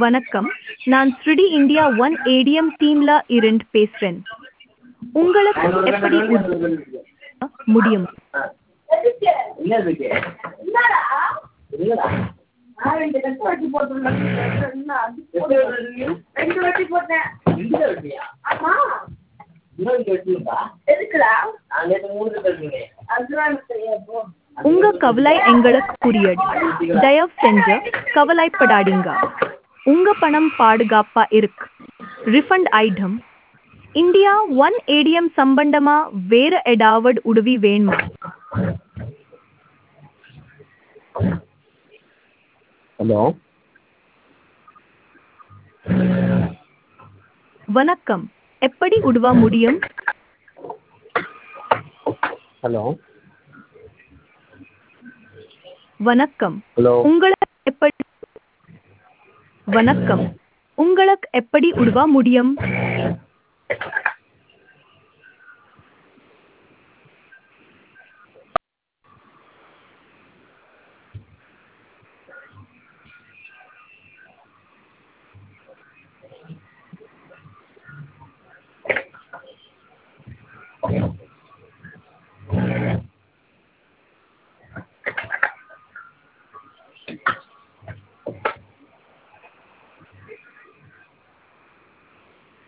வணக்கம் நான் ஸ்ருடி இந்தியா ஒன் ஏடிஎம் டீம்ல இருந்து பேசுறேன் உங்களுக்கு எப்படி உதவ முடியும் ரெண்டு வாட்டி போட்டேன் ஆமா எதுக்குடா அதுதான் எனக்கு தெரியாது போ. உங்க கவலை எங்களுக்கு புரியுது தயவு செஞ்சு கவலைப்படாதீங்க உங்க பணம் பாதுகாப்பா இருக்கு refund item India one ATM சம்பந்தமா வேற ஏதாவது உதவி வேணுமா ஹலோ வணக்கம் எப்படி உதவ முடியும் ஹலோ வணக்கம் ஹலோ உங்களுக்கு எப்படி வணக்கம் உங்களுக்கு எப்படி உதவ முடியும்